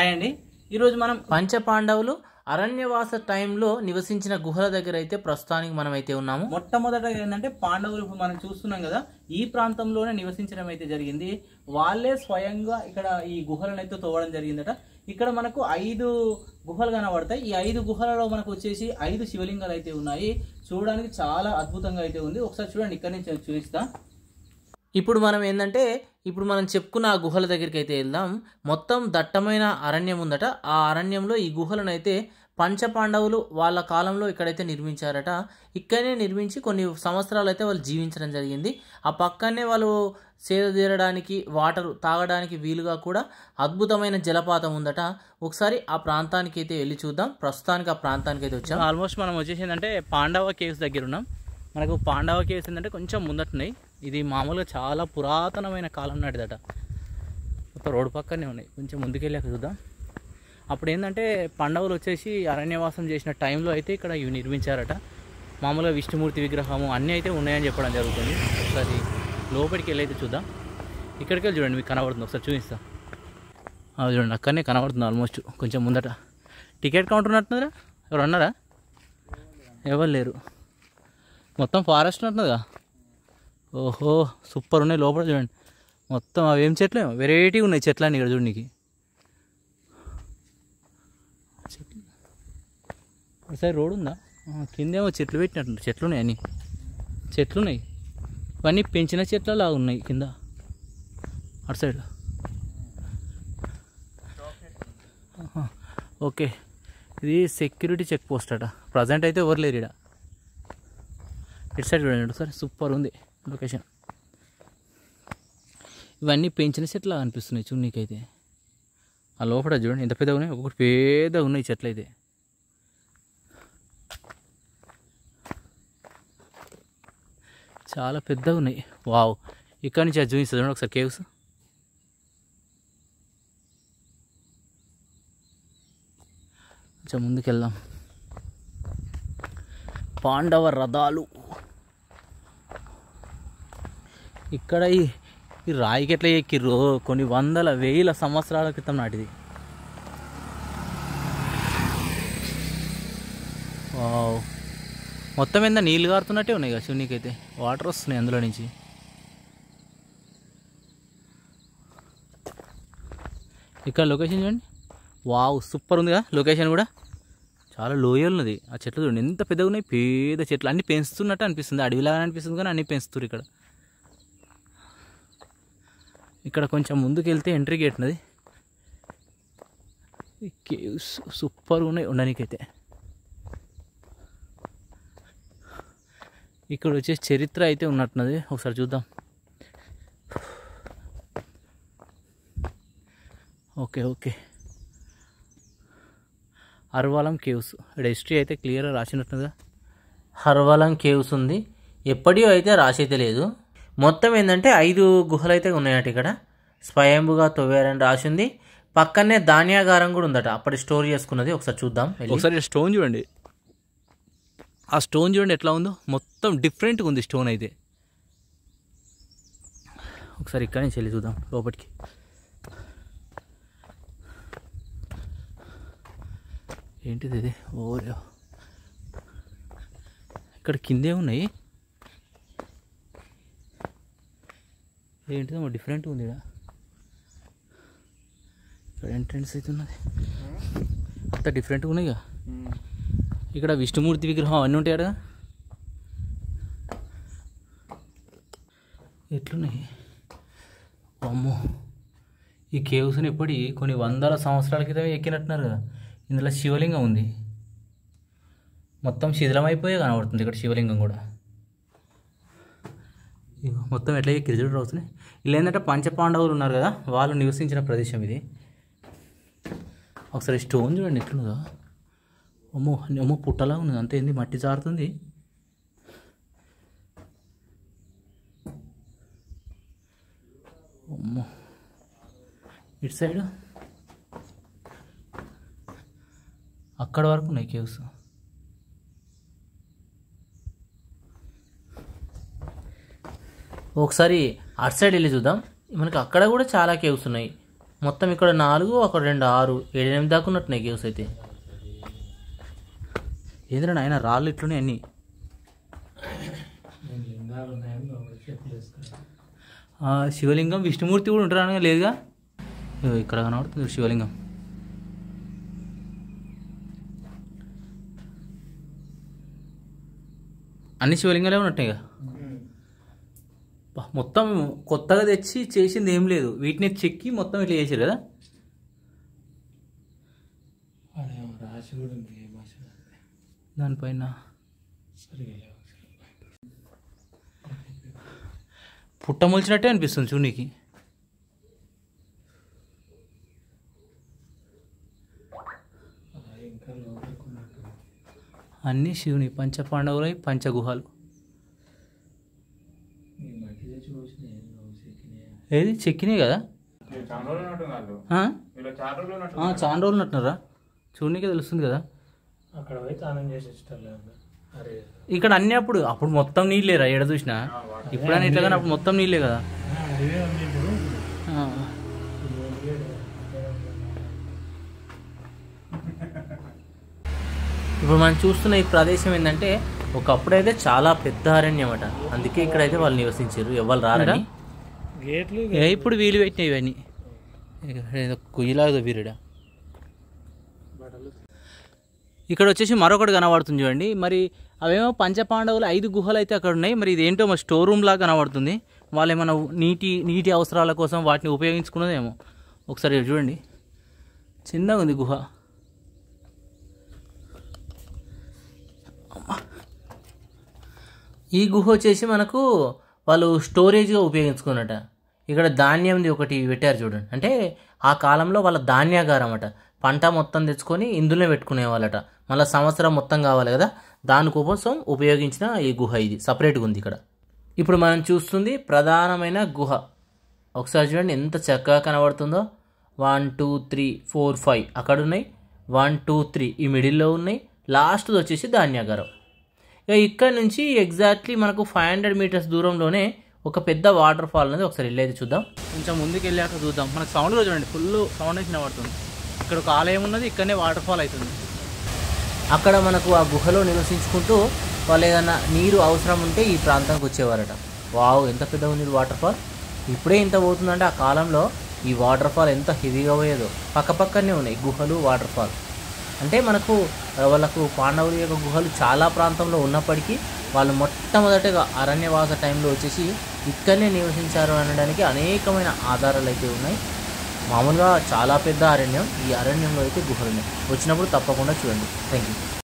Hi అండి ఈరోజు మనం పంచ పాండవులు అరణ్యవాస టైంలో నివసించిన గుహల దగ్గర అయితే ప్రస్తుతానికి మనం అయితే ఉన్నాము మొట్టమొదట ఏంటంటే పాండవులు ఇప్పుడు మనం చూస్తున్నాం కదా ఈ ప్రాంతంలోనే నివసించడం అయితే జరిగింది వాళ్ళే స్వయంగా ఇక్కడ ఈ గుహలను అయితే తోవడం జరిగిందట ఇక్కడ మనకు ఐదు గుహలు కనబడతాయి ఈ ఐదు గుహలలో మనకు వచ్చేసి ఐదు శివలింగాలు అయితే ఉన్నాయి చూడడానికి చాలా అద్భుతంగా అయితే ఉంది ఒకసారి చూడండి ఇక్కడ నుంచి నేను చూపిస్తా ఇప్పుడు మనం ఏంటంటే ఇప్పుడు మనం చెప్పుకున్న ఆ గుహల దగ్గరికి అయితే వెళ్దాం మొత్తం దట్టమైన అరణ్యం ఉందట ఆ అరణ్యంలో ఈ గుహలను అయితే పంచపాండవులు వాళ్ళ కాలంలో ఇక్కడైతే నిర్మించారట ఇక్కడనే నిర్మించి కొన్ని సంవత్సరాలు అయితే వాళ్ళు జీవించడం జరిగింది ఆ పక్కనే వాళ్ళు సేద తీరడానికి వాటర్ తాగడానికి వీలుగా కూడా అద్భుతమైన జలపాతం ఉందట ఒకసారి ఆ ప్రాంతానికి అయితే వెళ్ళి చూద్దాం ప్రస్తుతానికి ఆ ప్రాంతానికి అయితే వచ్చాం ఆల్మోస్ట్ మనం వచ్చేసిందంటే పాండవ కేవ్స్ దగ్గర ఉన్నాం మనకు పాండవ కేవ్స్ ఏంటంటే కొంచెం ముందట్టున్నాయి ఇది మామూలుగా చాలా పురాతనమైన కాలం నాటిదట మొత్తం రోడ్డు పక్కనే ఉన్నాయి కొంచెం ముందుకెళ్ళాక చూద్దాం అప్పుడు ఏంటంటే పాండవులు వచ్చేసి అరణ్యవాసం చేసిన టైంలో అయితే ఇక్కడ ఇవి నిర్మించారట మామూలుగా విష్ణుమూర్తి విగ్రహము అన్నీ అయితే ఉన్నాయని చెప్పడం జరుగుతుంది ఒకసారి లోపలికి వెళ్ళి అయితే చూద్దాం ఇక్కడికి వెళ్ళి చూడండి మీకు కనబడుతుంది ఒకసారి చూపిస్తా అది చూడండి అక్కడనే కనబడుతుంది ఆల్మోస్ట్ కొంచెం ముందట టికెట్ కౌంటర్ ఉన్నట్టున్నారా ఎవరు అన్నారా ఎవరు లేరు మొత్తం ఫారెస్ట్ ఉంటుందిగా ఓహో సూపర్ ఉన్నాయి లోపల చూడండి మొత్తం అవి ఏం చెట్లు వెరైటీ ఉన్నాయి చెట్లు అన్నీ ఇక్కడ చూడడానికి చెట్లు ఒకసారి రోడ్ ఉందా ఆ, కిందేమో చెట్లు పెట్టినట్టు చెట్లు ఉన్నాయి అన్నీ చెట్లు ఉన్నాయి ఇవన్నీ పెంచిన చెట్లలా ఉన్నాయి కింద అటు సైడ్ ఆహా, ఓకే ఇది సెక్యూరిటీ చెక్ పోస్ట్ అట ప్రజెంట్ అయితే ఎవరు లేరు ఇక్కడ ఇటు సైడ్ చూడండి ఒకసారి సూపర్ ఉంది లొకేషన్ ఇవన్నీ పెంచిన చెట్లు అనిపిస్తున్నాయి చూడు నీకైతే ఆ లోపల చూడండి ఎంత పెద్దగా ఉన్నాయి ఒక్కొక్కటి పెద్దగా ఉన్నాయి చెట్లు అయితే చాలా పెద్దగా ఉన్నాయి వావ్ ఇక్కడ నుంచి అది చూపిస్తుంది చూడండి ఒకసారి కేవ్స్ కొంచెం ముందుకు వెళ్దాం పాండవ రథాలు ఇక్కడ ఈ ఈ రాయికి ఎట్లా ఎక్కిర్రు కొన్ని వందల వేల సంవత్సరాల క్రితం నాటిది వావ్ మొత్తం ఎంత నీళ్ళు కారుతున్నట్టే ఉన్నాయి కదా శివునికైతే వాటర్ వస్తున్నాయి అందులో నుంచి ఇక్కడ లొకేషన్ చూడండి వావ్ సూపర్ ఉంది కదా లొకేషన్ కూడా చాలా లోయ ఉన్నది ఆ చెట్లు చూడండి ఎంత పెద్దగా ఉన్నాయి పేద చెట్లు అన్ని పెంచుతున్నట్టు అనిపిస్తుంది అడవిలాగా అనిపిస్తుంది కానీ అన్ని పెంచుతున్నారు ఇక్కడ ఇక్కడ కొంచెం ముందుకు వెళ్తే ఎంట్రీ గేట్ ఉన్నది ఈ కేవ్స్ సూపర్గా ఉన్నాయి ఉండడానికైతే ఇక్కడ వచ్చేసి చరిత్ర అయితే ఉన్నట్టున్నది ఒకసారి చూద్దాం ఓకే ఓకే హర్వాలం కేవ్స్ ఇక్కడ హిస్టరీ అయితే క్లియర్గా రాసినట్టుగా హర్వాలం కేవ్స్ ఉంది ఎప్పటియో అయితే రాసైతే లేదు మొత్తం ఏంటంటే ఐదు గుహలు అయితే ఉన్నాయట ఇక్కడ స్వయంభుగా తవ్వారని రాసింది పక్కనే ధాన్యాగారం కూడా ఉందట అప్పటి స్టోర్ చేసుకున్నది ఒకసారి చూద్దాం వెళ్ళి. ఒకసారి స్టోన్ చూడండి ఆ స్టోన్ చూడండి ఎట్లా ఉందో మొత్తం డిఫరెంట్గా ఉంది స్టోన్ అయితే ఒకసారి ఇక్కడ నుంచి వెళ్ళి చూద్దాం లోపలికి ఏంటిది ఇది ఓరే ఇక్కడ కిందే ఉన్నాయి ఏంటిదో డిఫరెంట్ ఉంది ఇక్కడ ఇక్కడ ఎంట్రన్స్ అయితే ఉన్నది అంత డిఫరెంట్గా ఉన్నాయి ఇక ఇక్కడ విష్ణుమూర్తి విగ్రహం అన్నీ ఉంటాయి కదా ఎట్లున్నాయి అమ్మో ఈ కేవ్స్ని ఎప్పటి కొన్ని వందల సంవత్సరాల క్రితమే ఎక్కినట్టున్నారు కదా ఇందులో శివలింగం ఉంది మొత్తం శిథిలమైపోయే కనబడుతుంది ఇక్కడ శివలింగం కూడా ఇగో మొత్తం ఎట్లా ఎక్కిరి చూడు అవుతున్నాయి ఇలా ఏంటంటే పంచపాండవులు ఉన్నారు కదా వాళ్ళు నివసించిన ప్రదేశం ఇది ఒకసారి స్టోన్ చూడండి ఎట్లుందో అమ్మో అమ్మో పుట్టలా ఉంది అంతే ఏంది మట్టి జారుతుంది అమ్మో ఇటు సైడ్ అక్కడ వరకు ఉన్నాయి కేవ్స్ ఒకసారి అటు సైడ్ వెళ్ళి చూద్దాం మనకి అక్కడ కూడా చాలా కేవ్స్ ఉన్నాయి మొత్తం ఇక్కడ నాలుగు అక్కడ రెండు ఆరు ఏడు ఎనిమిది దాకా ఉన్నట్టున్నాయి కేవ్స్ అయితే ఏంద్రా నాయన రాళ్ళు ఇట్లున్నాయి అన్నీ ఆ, శివలింగం విష్ణుమూర్తి కూడా ఉంటారు లేదుగా ఇగో ఇక్కడ కనబడుతుంది శివలింగం అన్ని శివలింగాలే ఉన్నట్టున్నాయి కదా బా, మొత్తం కొత్తగా తెచ్చి చేసింది ఏం లేదు వీటిని చెక్కి మొత్తం ఇట్లా చేసారు కదా రాసి కూడా ఉంది ఏ భాష దానిపైన సరిగా లేవు పుట్ట మొలిచినట్టే అనిపిస్తుంది చూడీకి ఇంకా లోపలికి ఉన్నట్టు అన్నీ శివుని పంచపాండవులై పంచగుహాలు ఈ మట్టి తెచ్చి పోసిన ఏం రావు చెక్కినాయి. ఏది చెక్కినాయి కదా చాలా రోజులు ఉన్నట్టున్నారు ఆ? వీళ్ళు చాలా రోజులు ఉన్నట్టు ఆ, చాలా రోజులు ఉన్నట్టున్నారా చూడనీకే తెలుస్తుంది కదా అక్కడ పోయి తానం చేసి ఇష్టం అరే ఇక్కడ అన్ని అప్పుడు అప్పుడు మొత్తం నీళ్ళేరా ఎడ చూసినా ఇప్పుడైనా ఇట్లా కానీ అప్పుడు మొత్తం నీళ్ళే కదా అడివే ఉంది ఇప్పుడు ఆ. ఇప్పుడు ఏం లేదు. ఇప్పుడు మనం చూస్తున్న ఈ ప్రదేశం ఏంటంటే ఒకప్పుడైతే చాలా పెద్ద అరణ్యం అట అందుకే ఇక్కడైతే వాళ్ళు నివసించారు ఎవరు రారని గేట్లు ఏ ఇప్పుడు వీలు పెట్టినాయి ఇవన్నీ ఏదో కుయ్యలాగా వీరుడా బట్టలు ఇక్కడ వచ్చేసి మరొకటి కనబడుతుంది చూడండి మరి అవేమో పంచపాండవులు ఐదు గుహలు అయితే అక్కడ ఉన్నాయి మరి ఇదేంటో మరి స్టోర్ రూమ్ లాగా కనబడుతుంది వాళ్ళు ఏమైనా నీటి నీటి అవసరాల కోసం వాటిని ఉపయోగించుకున్నదేమో ఒకసారి ఇక్కడ చూడండి చిన్నగా ఉంది గుహ అమ్మా. ఈ గుహ వచ్చేసి మనకు వాళ్ళు స్టోరేజ్గా ఉపయోగించుకున్నట ఇక్కడ ధాన్యంది ఒకటి పెట్టారు చూడండి అంటే ఆ కాలంలో వాళ్ళ ధాన్యాగారం అట పంట మొత్తం తెచ్చుకొని ఇందులో పెట్టుకునే వాళ్ళట మళ్ళీ సంవత్సరం మొత్తం కావాలి కదా దానికోసం ఉపయోగించిన ఈ గుహ ఇది సపరేట్గా ఉంది ఇక్కడ ఇప్పుడు మనం చూస్తుంది ప్రధానమైన గుహ ఒకసారి చూడండి ఎంత చక్కగా కనబడుతుందో one two three four five అక్కడ ఉన్నాయి వన్ టూ త్రీ ఈ మిడిల్లో ఉన్నాయి లాస్ట్ వచ్చేసి ధాన్యాగారం ఇక ఇక్కడ నుంచి ఎగ్జాక్ట్లీ మనకు ఫైవ్ హండ్రెడ్ మీటర్స్ దూరంలోనే ఒక పెద్ద వాటర్ ఫాల్ అనేది ఒకసారి వెళ్ళేది చూద్దాం కొంచెం ముందుకు వెళ్ళాక చూద్దాం మనకు సౌండ్ కూడా చూడండి ఫుల్ సౌండ్ అయితే పడుతుంది ఇక్కడ ఒక ఆలయం ఉన్నది ఇక్కడనే వాటర్ ఫాల్ అవుతుంది అక్కడ మనకు ఆ గుహలో నివసించుకుంటూ వాళ్ళు ఏదైనా నీరు అవసరం ఉంటే ఈ ప్రాంతానికి వచ్చేవారట వావ్ ఎంత పెద్దగా ఉంది వాటర్ ఫాల్ ఇప్పుడే ఇంత పోతుందంటే ఆ కాలంలో ఈ వాటర్ ఫాల్ ఎంత హెవీగా పోయేదో పక్కపక్కనే ఉన్నాయి గుహలు వాటర్ ఫాల్ అంటే మనకు ఆ, వాళ్ళకు పాండవుల యొక్క గుహలు చాలా ప్రాంతంలో ఉన్నప్పటికీ వాళ్ళు మొట్టమొదటగా అరణ్యవాస టైంలో వచ్చేసి ఇక్కడనే నివసించారు అనడానికి అనేకమైన ఆధారాలు అయితే ఉన్నాయి మామూలుగా చాలా పెద్ద అరణ్యం ఈ అరణ్యంలో అయితే గుహలు ఉన్నాయి వచ్చినప్పుడు తప్పకుండా చూడండి థ్యాంక్ యూ